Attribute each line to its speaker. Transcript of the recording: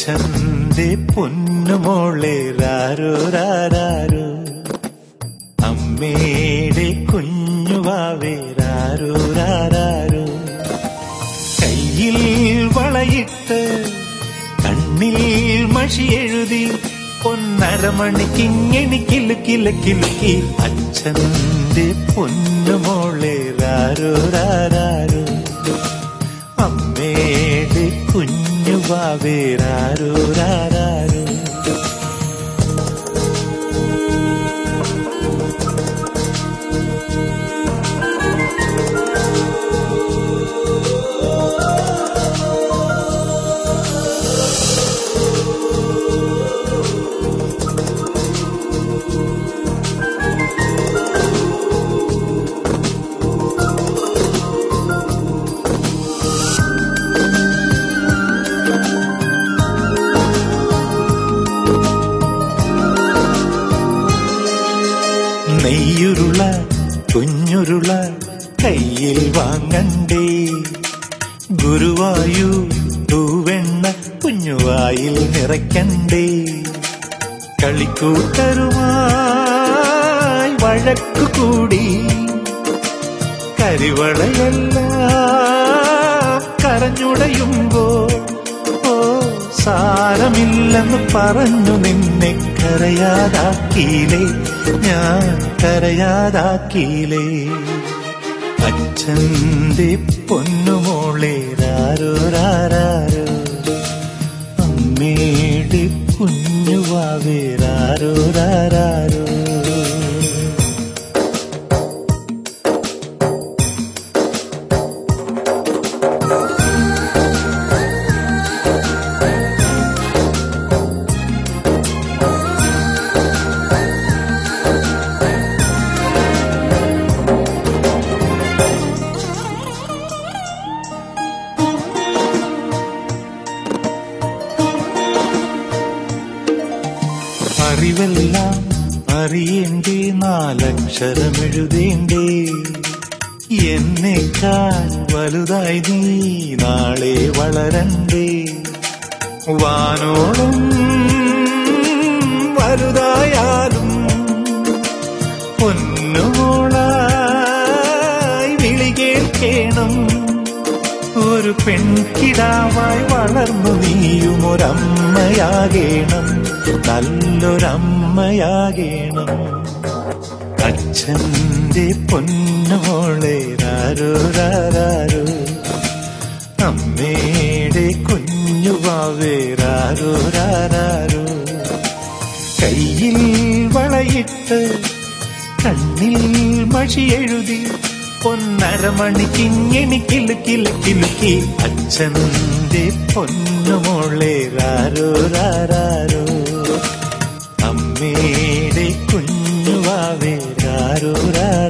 Speaker 1: അച്ഛന്റെ പൊന്നുമോളെ രാരോ രാരോ അമ്മയുടെ കുഞ്ഞുവാവേ രാരോ രാരോ കയ്യിൽ വളയിട്ട് കണ്ണിൽ മഷി എഴുതി പൊന്നരമണിക്കിങ്ങനെ കിലുക്കില കിലുക്കി അച്ഛന്റെ പൊന്നുമോളെ രാരോ രാരോ അമ്മയുടെ കുഞ്ഞുവാവേ രാരോ രാരോ നെയ്യുരുള കുഞ്ഞുരുള കയ്യിൽ വാങ്ങണ്ടേ ഗുരുവായു തൂവെണ്ണ കുഞ്ഞുവായിൽ നിറയ്ക്കണ്ടേ കളിക്കൂട്ടരുമായി വഴക്കു കൂടി കരിവളയെല്ലാം കരഞ്ഞുടയുമ്പോൾ ഓ സാരമില്ലെന്ന് പറഞ്ഞു നിന്നെ കരയാതാക്കിയില്ലേ ഞാൻ കരയാതാക്കിയില്ലേ അച്ഛന്റെ പൊന്നുമോളെ രാരോ രാരോ അമ്മയുടെ കുഞ്ഞുവാവേ രാരോ രാരോ അറിവെല്ലാം അറിയേണ്ടേ നാലക്ഷരമെഴുതേണ്ടേ എന്നെക്കാൾ വലുതായി നീ നാളെ വളരണ്ടേ വാനോളം വലുതായാലും പൊന്നുമോളായി വിളി കേൾക്കേണം ഒരു പെൺകിടാവായി വളർന്നു നീയും ഒരമ്മയാകേണം നല്ലൊരമ്മയാകേണം അച്ഛന്റെ പൊന്നോളെ രാരോ രാരോ അമ്മയുടെ കുഞ്ഞുവാവേ രാരോ രാരോ കയ്യിൽ വളയിട്ട് കണ്ണിൽ മഷി എഴുതി പൊന്നരമണിക്കിങ്ങനെ കിലുക്കില കിലുക്കി അച്ഛന്റെ പൊന്നുമോളെ രാരോ രാരോ അമ്മയുടെ കുഞ്ഞുവാവേ രാരോ രാരോ